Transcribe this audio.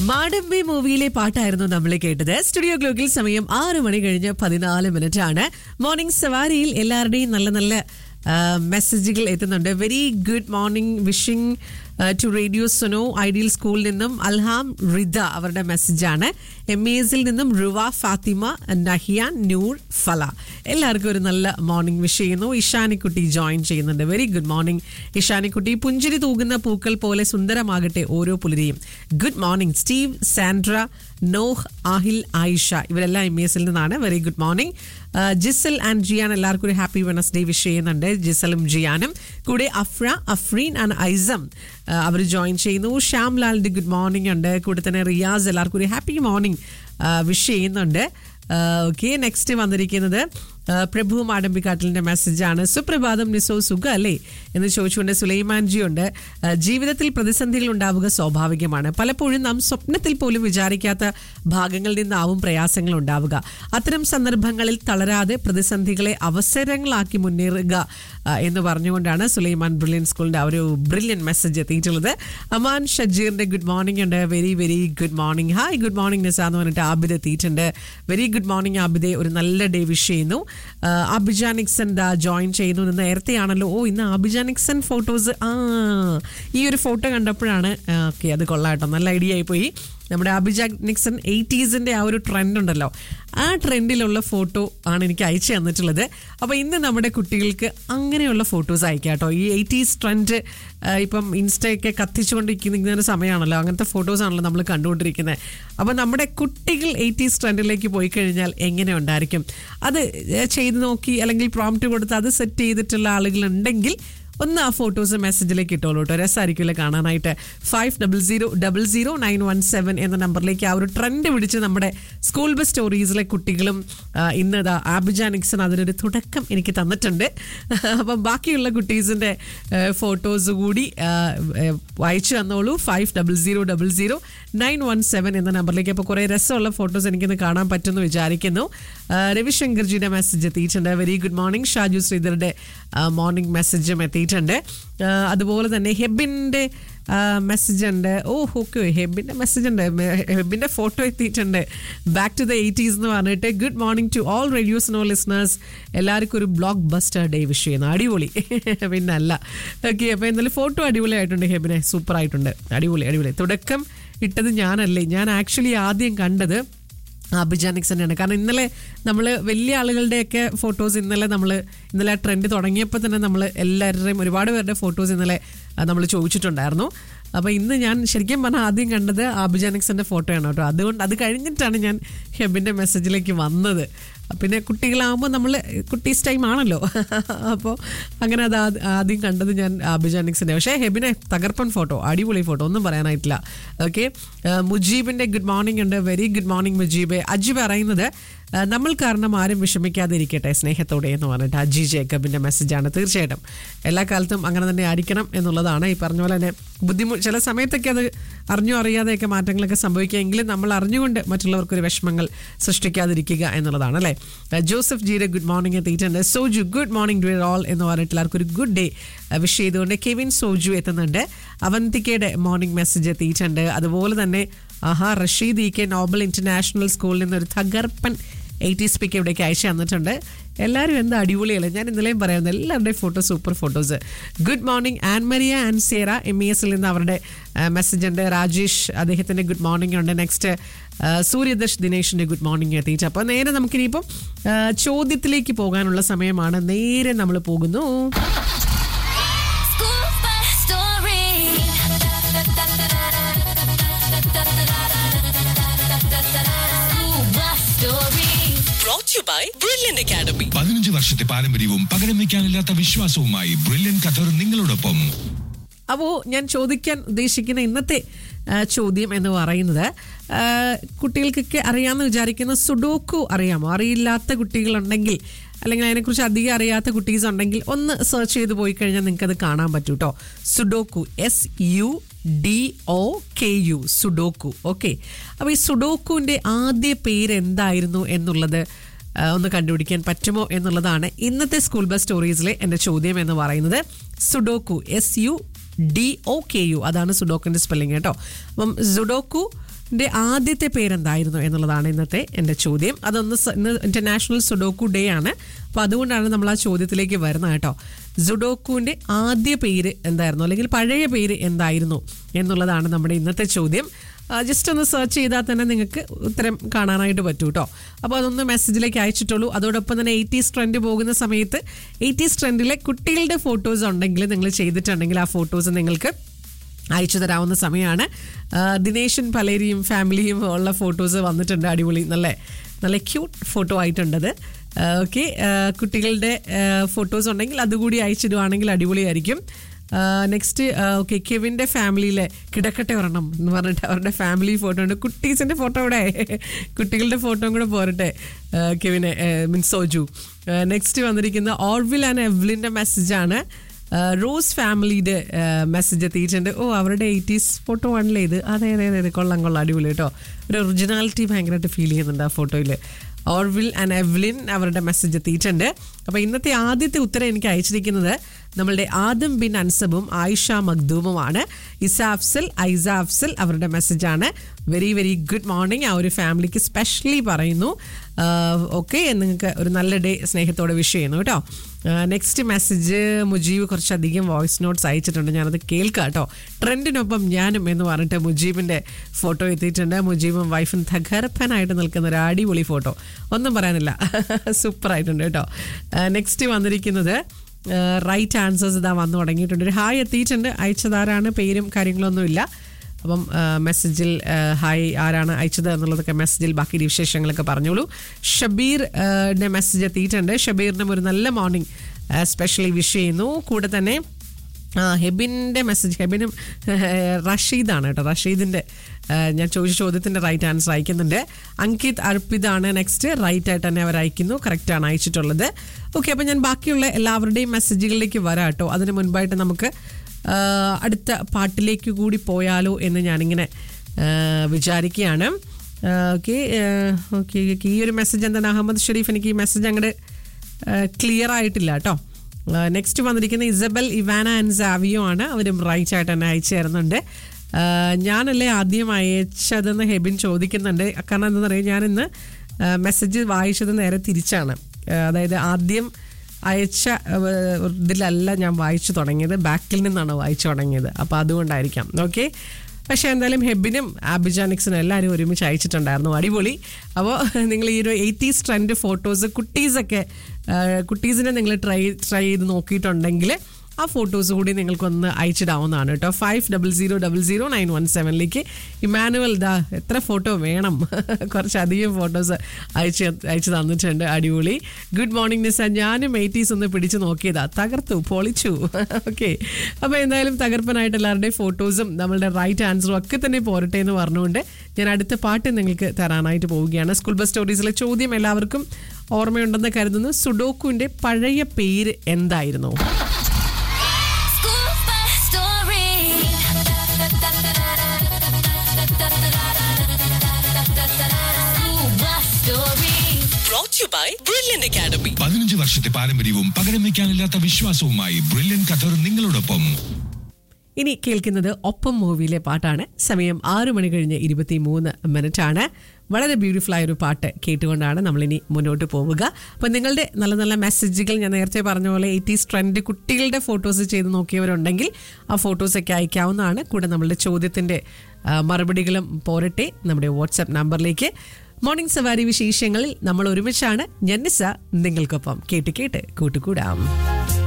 മാടമ്പി മൂവിയിലെ പാട്ടായിരുന്നു നമ്മൾ കേട്ടത് സ്റ്റുഡിയോ ഗ്ലോക്കിൽ സമയം ആറു മണി കഴിഞ്ഞ് പതിനാല് മിനിറ്റ് ആണ് മോർണിംഗ് സവാരിയിൽ എല്ലാവരുടെയും നല്ല നല്ല മെസ്സേജുകൾ എത്തുന്നുണ്ട് very good morning wishing to radio Suno ideal സ്കൂളിൽ നിന്നും അൽഹാം റിദ അവരുടെ മെസ്സേജാണ് എം എ എസിൽ നിന്നും റുവ ഫാത്തിമ നഹിയാൻ നൂർ ഫല എല്ലാവർക്കും ഒരു നല്ല മോർണിംഗ് വിഷ് ചെയ്യുന്നു ഇഷാനിക്കുട്ടി ജോയിൻ ചെയ്യുന്നുണ്ട് വെരി ഗുഡ് മോർണിംഗ് ഇഷാനിക്കുട്ടി പുഞ്ചിരി തൂകുന്ന പൂക്കൾ പോലെ സുന്ദരമാകട്ടെ ഓരോ പുലരിയും good morning Steve Sandra Noah Aahil Ayesha ഇവരെല്ലാം എം എസിൽ നിന്നാണ് very good morning Jisal and Jiyan എല്ലാവർക്കും ഒരു ഹാപ്പി വെനസ്ഡേ വിഷ് ചെയ്യുന്നുണ്ട് ജിസലും ജിയാനും കൂടെ അഫ്ര അഫ്രീൻ ആൻഡ് ഐസം അവർ ജോയിൻ ചെയ്യുന്നു ശ്യാം ലാലിന്റെ ഗുഡ് മോർണിംഗ് ഉണ്ട് കൂടെ തന്നെ റിയാസ് എല്ലാവർക്കും ഒരു ഹാപ്പി മോർണിംഗ് വിഷ് ചെയ്യുന്നുണ്ട് ഓക്കെ നെക്സ്റ്റ് വന്നിരിക്കുന്നത് ആ, പ്രഭു മാടമ്പിക്കാട്ടിലിന്റെ മെസ്സേജാണ് സുപ്രഭാതം നിസോ സുഖ അല്ലേ എന്ന് ചോദിച്ചുകൊണ്ട് സുലൈമാൻജി ഉണ്ട് ആ, ജീവിതത്തിൽ പ്രതിസന്ധികൾ ഉണ്ടാവുക സ്വാഭാവികമാണ് പലപ്പോഴും നാം സ്വപ്നത്തിൽ പോലും വിചാരിക്കാത്ത ഭാഗങ്ങളിൽ നിന്നാവും പ്രയാസങ്ങൾ ഉണ്ടാവുക അത്തരം സന്ദർഭങ്ങളിൽ തളരാതെ പ്രതിസന്ധികളെ അവസരങ്ങളാക്കി മുന്നേറുക ആ, എന്ന് പറഞ്ഞുകൊണ്ടാണ് സുലൈമാൻ ബ്രില്യൻ സ്കൂളിന്റെ ആ ഒരു ബ്രില്യൻ മെസ്സേജ് എത്തിയിട്ടുള്ളത് അമാൻ ഷജീറിന്റെ ഗുഡ് മോർണിംഗ് ഉണ്ട് very very good morning hi good morning Nisa എന്ന് പറഞ്ഞിട്ട് ആബിദ് എത്തിയിട്ടുണ്ട് വെരി ഗുഡ് മോർണിംഗ് ആബിദെ ഒരു നല്ല ഡേ വിഷ് ചെയ്യുന്നു ആ, അബിജ നിക്സൺ ദാ ജോയിൻ ചെയ്യുന്നു ഇന്ന് നേരത്തെയാണല്ലോ ഓ ഇന്ന് അബിജ നിക്സൺ ഫോട്ടോസ് ആ ഈ ഒരു ഫോട്ടോ കണ്ടപ്പോഴാണ് ഓക്കെ അത് കൊള്ളാട്ടോ നല്ല ഐഡിയ ആയി പോയി നമ്മുടെ അഭിജ നിക്സൺ എയ്റ്റീസിന്റെ ആ ഒരു ട്രെൻഡ് ഉണ്ടല്ലോ ആ ട്രെൻഡിലുള്ള ഫോട്ടോ ആണ് എനിക്ക് അയച്ചു തന്നിട്ടുള്ളത് അപ്പോൾ ഇന്ന് നമ്മുടെ കുട്ടികൾക്ക് അങ്ങനെയുള്ള ഫോട്ടോസ് അയക്കാം കേട്ടോ ഈ എയ്റ്റീസ് ട്രെൻഡ് ഇപ്പം ഇൻസ്റ്റയൊക്കെ കത്തിച്ചുകൊണ്ടിരിക്കുന്ന ഒരു സമയമാണല്ലോ അങ്ങനത്തെ ഫോട്ടോസ് ആണല്ലോ നമ്മൾ കണ്ടുകൊണ്ടിരിക്കുന്നത് അപ്പോൾ നമ്മുടെ കുട്ടികൾ എയ്റ്റീസ് ട്രെൻഡിലേക്ക് പോയി കഴിഞ്ഞാൽ എങ്ങനെ ഉണ്ടായിരിക്കും അത് ചെയ്ത് നോക്കി അല്ലെങ്കിൽ പ്രോംപ്റ്റ് കൊടുത്ത് അത് സെറ്റ് ചെയ്തിട്ടുള്ള ആളുകളുണ്ടെങ്കിൽ ഒന്ന് ആ ഫോട്ടോസ് മെസ്സേജിലേക്ക് ഇട്ടോളൂ കേട്ടോ രസമായിരിക്കില്ല കാണാനായിട്ട് five double zero double zero nine one seven എന്ന നമ്പറിലേക്ക് ആ ഒരു ട്രെൻഡ് പിടിച്ച് നമ്മുടെ സ്കൂൾ ബസ് സ്റ്റോറീസിലെ കുട്ടികളും ആ, ഇന്ന് ഇതാ ആബിജ നിക്സൺ അതിനൊരു തുടക്കം എനിക്ക് തന്നിട്ടുണ്ട് അപ്പം ബാക്കിയുള്ള കുട്ടീസിൻ്റെ ഫോട്ടോസ് കൂടി ആ, ഏ, അയച്ചു തന്നോളൂ five double zero double zero nine one seven എന്ന നമ്പറിലേക്ക് അപ്പോൾ കുറേ രസമുള്ള ഫോട്ടോസ് എനിക്കിന്ന് കാണാൻ പറ്റുമെന്ന് വിചാരിക്കുന്നു ആ, രവിശങ്കർജിയുടെ മെസ്സേജ് എത്തിയിട്ടുണ്ട് വെരി ഗുഡ് മോർണിംഗ് ഷാജു ശ്രീധരുടെ മോർണിംഗ് മെസ്സേജും എത്തിയിട്ടുണ്ട് ആ, അതുപോലെ തന്നെ ഹെബിൻ്റെ മെസ്സേജ് ഉണ്ട് ഓ ഓക്കെ ഹെബിൻ്റെ മെസ്സേജ് ഉണ്ട് മെ- ഹെബിൻ്റെ ഫോട്ടോ എത്തിയിട്ടുണ്ട് ബാക്ക് ടു ദ എയ്റ്റീസ് എന്ന് പറഞ്ഞിട്ട് good morning to all radios no listeners എല്ലാവർക്കും ഒരു ബ്ലോക്ക് ബസ്റ്റർ ഡേ വിഷ് ചെയ്യുന്നു അടിപൊളി പിന്നെ അല്ല ഓക്കെ അപ്പോൾ എന്തായാലും ഫോട്ടോ അടിപൊളിയായിട്ടുണ്ട് ഹെബിനെ സൂപ്പർ ആയിട്ടുണ്ട് അടിപൊളി അടിപൊളി തുടക്കം ഇട്ടത് ഞാനല്ലേ ഞാൻ ആക്ച്വലി ആദ്യം കണ്ടത് അഭിജാനിക്സ് തന്നെയാണ് കാരണം ഇന്നലെ നമ്മൾ വലിയ ആളുകളുടെയൊക്കെ ഫോട്ടോസ് ഇന്നലെ നമ്മൾ ഇന്നലെ ആ ട്രെൻഡ് തുടങ്ങിയപ്പോൾ തന്നെ നമ്മൾ എല്ലാവരുടെയും ഒരുപാട് പേരുടെ ഫോട്ടോസ് ഇന്നലെ നമ്മൾ ചോദിച്ചിട്ടുണ്ടായിരുന്നു അപ്പോൾ ഇന്ന് ഞാൻ ശരിക്കും പറഞ്ഞാൽ ആദ്യം കണ്ടത് ആബിജാനിക്സിൻ്റെ ഫോട്ടോയാണ് കേട്ടോ അതുകൊണ്ട് അത് കഴിഞ്ഞിട്ടാണ് ഞാൻ ഹെബിൻ്റെ മെസ്സേജിലേക്ക് വന്നത് പിന്നെ കുട്ടികളാകുമ്പോൾ നമ്മൾ കുട്ടീസ് ടൈം ആണല്ലോ അപ്പോൾ അങ്ങനെ അത് ആദ്യ- ആദ്യം കണ്ടത് ഞാൻ ആബിജാനിക്സിൻ്റെ പക്ഷേ ഹെബിനെ തകർപ്പൻ ഫോട്ടോ അടിപൊളി ഫോട്ടോ ഒന്നും പറയാനായിട്ടില്ല ഓക്കെ മുജീബിൻ്റെ ഗുഡ് മോർണിംഗ് ഉണ്ട് very good morning Mujeeb Aji പറയുന്നത് ആ, നമ്മൾ കാരണം ആരും വിഷമിക്കാതിരിക്കട്ടെ സ്നേഹത്തോടെ എന്ന് പറഞ്ഞിട്ട് അജി ജേക്കബിൻ്റെ മെസ്സേജാണ് തീർച്ചയായിട്ടും എല്ലാ കാലത്തും അങ്ങനെ തന്നെ ആയിരിക്കണം എന്നുള്ളതാണ് ഈ പറഞ്ഞ പോലെ തന്നെ ബുദ്ധിമുട്ട് ചില സമയത്തൊക്കെ അത് അറിഞ്ഞോ അറിയാതെയൊക്കെ മാറ്റങ്ങളൊക്കെ സംഭവിക്കുമെങ്കിലും നമ്മൾ അറിഞ്ഞുകൊണ്ട് മറ്റുള്ളവർക്കൊരു വിഷമങ്ങൾ സൃഷ്ടിക്കാതിരിക്കുക എന്നുള്ളതാണ് അല്ലേ ആ, ജോസഫ് ജിയുടെ ഗുഡ് മോർണിംഗ് എത്തിയിട്ടുണ്ട് Soju good morning to all എന്ന് പറഞ്ഞിട്ട് എല്ലാവർക്കും ഒരു ഗുഡ് ഡേ വിഷ് ചെയ്തുകൊണ്ട് കെവിൻ സോജു എത്തുന്നുണ്ട് അവന്തിക്കയുടെ മോർണിംഗ് മെസ്സേജ് എത്തിയിട്ടുണ്ട് അതുപോലെ തന്നെ ആഹാ Rasheed E K Noble international സ്കൂളിൽ നിന്നൊരു തകർപ്പൻ എയ്റ്റി സ്പിക്ക് ഇവിടേക്ക് അയച്ചു തന്നിട്ടുണ്ട് എല്ലാവരും എന്താ അടിപൊളിയല്ലേ ഞാൻ ഇന്നലെയും പറയായിരുന്നു എല്ലാവരുടെയും photo super photos good morning Ann Maria and Sera M E എസിൽ നിന്ന് അവരുടെ മെസ്സേജ് ഉണ്ട് രാജേഷ് അദ്ദേഹത്തിൻ്റെ ഗുഡ് മോർണിംഗ് ഉണ്ട് നെക്സ്റ്റ് സൂര്യദർശ് ദിനേഷിൻ്റെ ഗുഡ് മോർണിംഗ് എത്തിയിട്ട് അപ്പോൾ നേരെ നമുക്കിനിയിപ്പം ആ, ചോദ്യത്തിലേക്ക് പോകാനുള്ള സമയമാണ് നേരെ നമ്മൾ പോകുന്നു School bus story. School bus story. brought to you by Brilliant Academy. പതിനഞ്ച് വർഷത്തെ പാരമ്പര്യവും പകരം വയ്ക്കാനില്ലാത്ത വിശ്വാസവുമായി ബ്രില്യൻ ഖത്തർ നിങ്ങളോടൊപ്പം അപ്പോൾ ഞാൻ ചോദിക്കാൻ ഉദ്ദേശിക്കുന്ന ഇന്നത്തെ ആ, ചോദ്യം എന്ന് പറയുന്നത് ആ, കുട്ടികൾക്കൊക്കെ അറിയാമെന്ന് വിചാരിക്കുന്ന സുഡോക്കു അറിയാമോ അറിയില്ലാത്ത കുട്ടികളുണ്ടെങ്കിൽ അല്ലെങ്കിൽ അതിനെക്കുറിച്ച് അധികം അറിയാത്ത കുട്ടീസ് ഉണ്ടെങ്കിൽ ഒന്ന് സെർച്ച് ചെയ്ത് പോയി കഴിഞ്ഞാൽ നിങ്ങൾക്ക് അത് കാണാൻ പറ്റും കേട്ടോ sudoku S U D O K U sudoku okay അപ്പോൾ ഈ സുഡോക്കുവിൻ്റെ ആദ്യ പേര് എന്തായിരുന്നു എന്നുള്ളത് ആ, ഒന്ന് കണ്ടുപിടിക്കാൻ പറ്റുമോ എന്നുള്ളതാണ് ഇന്നത്തെ സ്കൂൾ ബസ് സ്റ്റോറീസിലെ എൻ്റെ ചോദ്യം എന്ന് പറയുന്നത് sudoku S U D O K U അതാണ് സുഡോക്കിൻ്റെ സ്പെല്ലിംഗ് കേട്ടോ അപ്പം സുഡോക്കു ന്റെ ആദ്യത്തെ പേരെന്തായിരുന്നു എന്നുള്ളതാണ് ഇന്നത്തെ എൻ്റെ ചോദ്യം അതൊന്ന് സ- ഇന്ന് ഇന്റർനാഷണൽ സുഡോക്കു ഡേ ആണ് അപ്പോൾ അതുകൊണ്ടാണ് നമ്മൾ ആ ചോദ്യത്തിലേക്ക് വരുന്നത് കേട്ടോ സുഡോക്കുവിൻ്റെ ആദ്യ പേര് എന്തായിരുന്നു അല്ലെങ്കിൽ പഴയ പേര് എന്തായിരുന്നു എന്നുള്ളതാണ് നമ്മുടെ ഇന്നത്തെ ചോദ്യം ജസ്റ്റ് ഒന്ന് സെർച്ച് ചെയ്താൽ തന്നെ നിങ്ങൾക്ക് ഉത്തരം കാണാനായിട്ട് പറ്റൂ കേട്ടോ അപ്പോൾ അതൊന്ന് മെസ്സേജിലേക്ക് അയച്ചിട്ടുള്ളൂ അതോടൊപ്പം തന്നെ എയ്റ്റീസ് ട്രെൻഡ് പോകുന്ന സമയത്ത് എയ്റ്റീസ് ട്രെൻഡിലെ കുട്ടികളുടെ ഫോട്ടോസ് ഉണ്ടെങ്കിൽ നിങ്ങൾ ചെയ്തിട്ടുണ്ടെങ്കിൽ ആ ഫോട്ടോസ് നിങ്ങൾക്ക് അയച്ചു തരാവുന്ന സമയമാണ് ആ, ദിനേശൻ പലേരിയും ഫാമിലിയും ഉള്ള ഫോട്ടോസ് വന്നിട്ടുണ്ട് അടിപൊളി നല്ല നല്ല ക്യൂട്ട് ഫോട്ടോ ആയിട്ടുണ്ടത് ഓക്കെ കുട്ടികളുടെ ഫോട്ടോസ് ഉണ്ടെങ്കിൽ അതുകൂടി അയച്ചിടുവാണെങ്കിൽ അടിപൊളിയായിരിക്കും നെക്സ്റ്റ് ഓക്കെ കെവിൻ്റെ ഫാമിലിയിലെ കിടക്കട്ടെ ഒരെണ്ണം എന്ന് പറഞ്ഞിട്ട് അവരുടെ ഫാമിലി ഫോട്ടോ ഉണ്ട് കുട്ടീസിൻ്റെ ഫോട്ടോ ഇവിടെ കുട്ടികളുടെ ഫോട്ടോയും കൂടെ പോരട്ടെ ആ, കെവിനെ മീൻസ് സോജു നെക്സ്റ്റ് വന്നിരിക്കുന്ന ഓർവിൽ ആൻഡ് എവ്ലിൻ്റെ മെസ്സേജാണ് റോസ് ഫാമിലിയുടെ മെസ്സേജ് എത്തിയിട്ടുണ്ട് ഓ അവരുടെ എയ്റ്റീസ് ഫോട്ടോ ആണല്ലേ ഇത് അതെ അതെ അതെ അതെ കൊള്ളാം കൊള്ളാം അടിപൊളി കേട്ടോ ഒരു ഒറിജിനാലിറ്റി ഭയങ്കരമായിട്ട് ഫീൽ ചെയ്യുന്നുണ്ട് ആ ഫോട്ടോയിൽ ഓർവിൽ ആൻഡ് എവ്ലിൻ അവരുടെ മെസ്സേജ് എത്തിയിട്ടുണ്ട് അപ്പോൾ ഇന്നത്തെ ആദ്യത്തെ ഉത്തരം എനിക്ക് അയച്ചിരിക്കുന്നത് നമ്മളുടെ ആദം ബിൻ അൻസബും ആയിഷ മഖ്ദൂമുമാണ് ഇസ അഫ്സൽ ഐസ അഫ്സൽ അവരുടെ മെസ്സേജാണ് വെരി വെരി ഗുഡ് മോർണിംഗ് ആ ഒരു ഫാമിലിക്ക് സ്പെഷ്യലി പറയുന്നു ഓക്കെ നിങ്ങൾക്ക് ഒരു നല്ല ഡേ സ്നേഹത്തോടെ വിഷ് ചെയ്യുന്നു കേട്ടോ നെക്സ്റ്റ് മെസ്സേജ് മുജീബ് കുറച്ചധികം വോയിസ് നോട്ട്സ് അയച്ചിട്ടുണ്ട് ഞാനത് കേൾക്കാം കേട്ടോ ട്രെൻഡിനൊപ്പം ഞാനും എന്ന് പറഞ്ഞിട്ട് മുജീബിൻ്റെ ഫോട്ടോ എത്തിയിട്ടുണ്ട് മുജീബും വൈഫും തകർപ്പനായിട്ട് നിൽക്കുന്ന ഒരു അടിപൊളി ഫോട്ടോ ഒന്നും പറയാനില്ല സൂപ്പറായിട്ടുണ്ട് കേട്ടോ നെക്സ്റ്റ് വന്നിരിക്കുന്നത് റൈറ്റ് ആൻസേഴ്സ് ഇതാ വന്നു തുടങ്ങിയിട്ടുണ്ട് ഒരു ഹായ് എത്തിയിട്ടുണ്ട് അയച്ചതാരാണ് പേരും കാര്യങ്ങളൊന്നുമില്ല അപ്പം മെസ്സേജിൽ ഹായ് ആരാണ് അയച്ചത് എന്നുള്ളതൊക്കെ മെസ്സേജിൽ ബാക്കി വിശേഷങ്ങളൊക്കെ പറഞ്ഞോളൂ ഷബീർ ന്റെ മെസ്സേജ് എത്തിയിട്ടുണ്ട് ഷബീറിനും ഒരു നല്ല മോർണിംഗ് സ്പെഷ്യലി വിഷ് ചെയ്യുന്നു കൂടെ തന്നെ ആ ഹെബിൻ്റെ മെസ്സേജ് ഹെബിനും റഷീദാണ് കേട്ടോ റഷീദിൻ്റെ ഞാൻ ചോദിച്ച ചോദ്യത്തിൻ്റെ റൈറ്റ് ആൻസർ അയക്കുന്നുണ്ട് അങ്കിത് അർപ്പിതാണ് നെക്സ്റ്റ് റൈറ്റ് ആയിട്ട് തന്നെ അവർ അയക്കുന്നു കറക്റ്റാണ് അയച്ചിട്ടുള്ളത് ഓക്കെ അപ്പം ഞാൻ ബാക്കിയുള്ള എല്ലാവരുടെയും മെസ്സേജുകളിലേക്ക് വരാം കേട്ടോ അതിന് മുൻപായിട്ട് നമുക്ക് ആ, അടുത്ത പാട്ടിലേക്ക് കൂടി പോയാലോ എന്ന് ഞാനിങ്ങനെ ആ, വിചാരിക്കുകയാണ് ഓക്കെ ഓക്കെ ഓക്കെ ഈ ഒരു മെസ്സേജ് എന്താണ് അഹമ്മദ് ഷെരീഫ് എനിക്ക് ഈ മെസ്സേജ് അങ്ങോട്ട് ക്ലിയർ ആയിട്ടില്ല കേട്ടോ നെക്സ്റ്റ് വന്നിരിക്കുന്ന ഇസബൽ ഇവാന ആൻഡ് സാവിയോ ആണ് അവരും റൈറ്റ് ആയിട്ട് തന്നെ അയച്ചു തരുന്നുണ്ട് ആ, ഞാനല്ലേ ആദ്യം അയച്ചതെന്ന് ഹെബിൻ ചോദിക്കുന്നുണ്ട് കാരണം എന്താണെന്ന് അറിയാം ഞാനിന്ന് മെസ്സേജ് വായിച്ചത് നേരെ തിരിച്ചാണ് ആ, അതായത് ആദ്യം അയച്ച ഏഹ്, ഇതിലല്ല ഞാൻ വായിച്ചു തുടങ്ങിയത് ബാക്കിൽ നിന്നാണ് വായിച്ചു തുടങ്ങിയത് അപ്പോൾ അതുകൊണ്ടായിരിക്കാം ഓക്കെ പക്ഷേ എന്തായാലും ഹെബിനും ആബിജാനിക്സിനും എല്ലാവരും ഒരുമിച്ച് അയച്ചിട്ടുണ്ടായിരുന്നു അടിപൊളി അപ്പോൾ നിങ്ങൾ ഈ ഒരു എയ്റ്റീസ് ട്രെൻഡ് ഫോട്ടോസ് കുട്ടീസൊക്കെ കുട്ടീസിനെ നിങ്ങൾ ട്രൈ ട്രൈ ചെയ്ത് നോക്കിയിട്ടുണ്ടെങ്കിൽ ആ ഫോട്ടോസ് കൂടി നിങ്ങൾക്കൊന്ന് അയച്ചിടാവുന്നതാണ് കേട്ടോ five double zero double zero nine one സെവനിലേക്ക് ഇമാനുവൽ ദാ എത്ര ഫോട്ടോ വേണം കുറച്ചധികം ഫോട്ടോസ് അയച്ച് അയച്ചു തന്നിട്ടുണ്ട് അടിപൊളി ഗുഡ് മോർണിംഗ് നിസ ഞാനും എയ്റ്റീസ് ഒന്ന് പിടിച്ച് നോക്കിയതാ തകർത്തു പൊളിച്ചു ഓക്കെ അപ്പോൾ എന്തായാലും തകർപ്പനായിട്ട് എല്ലാവരുടെയും ഫോട്ടോസും നമ്മളുടെ റൈറ്റ് ആൻസറും ഒക്കെ തന്നെ പോരട്ടെ എന്ന് പറഞ്ഞുകൊണ്ട് ഞാൻ അടുത്ത പാട്ട് നിങ്ങൾക്ക് തരാനായിട്ട് പോവുകയാണ് സ്കൂൾ ബസ് സ്റ്റോറീസിലെ ചോദ്യം എല്ലാവർക്കും ഓർമ്മയുണ്ടെന്ന് കരുതുന്നു സുഡോക്കുവിൻ്റെ പഴയ പേര് എന്തായിരുന്നു School bus story. School bus story. brought to you by Brilliant Academy. പതിനഞ്ച് വർഷത്തെ പാരമ്പര്യവും പകരം വെക്കാനില്ലാത്ത വിശ്വാസവുമായി ബ്രില്യൻ ഖത്തർ നിങ്ങളോടൊപ്പം ഇനി കേൾക്കുന്നത് ഒപ്പം മൂവിയിലെ പാട്ടാണ് സമയം ആറു മണി കഴിഞ്ഞ് ഇരുപത്തി മൂന്ന് മിനിറ്റ് ആണ് വളരെ ബ്യൂട്ടിഫുൾ ആയ ഒരു പാട്ട് കേട്ടുകൊണ്ടാണ് നമ്മളിനി മുന്നോട്ട് പോവുക അപ്പം നിങ്ങളുടെ നല്ല നല്ല മെസ്സേജുകൾ ഞാൻ നേരത്തെ പറഞ്ഞ പോലെ എയ്റ്റീസ് ട്രെൻഡ് കുട്ടികളുടെ ഫോട്ടോസ് ചെയ്ത് നോക്കിയവരുണ്ടെങ്കിൽ ആ ഫോട്ടോസൊക്കെ അയക്കാവുന്നതാണ് കൂടെ നമ്മളുടെ ചോദ്യത്തിൻ്റെ ആ, മറുപടികളും പോരട്ടെ നമ്മുടെ വാട്സാപ്പ് നമ്പറിലേക്ക് മോർണിംഗ് സവാരി വിശേഷങ്ങളിൽ നമ്മൾ ഒരുമിച്ചാണ് ഞന്നിസ നിങ്ങൾക്കൊപ്പം കേട്ട് കേട്ട് കൂട്ടുകൂടാം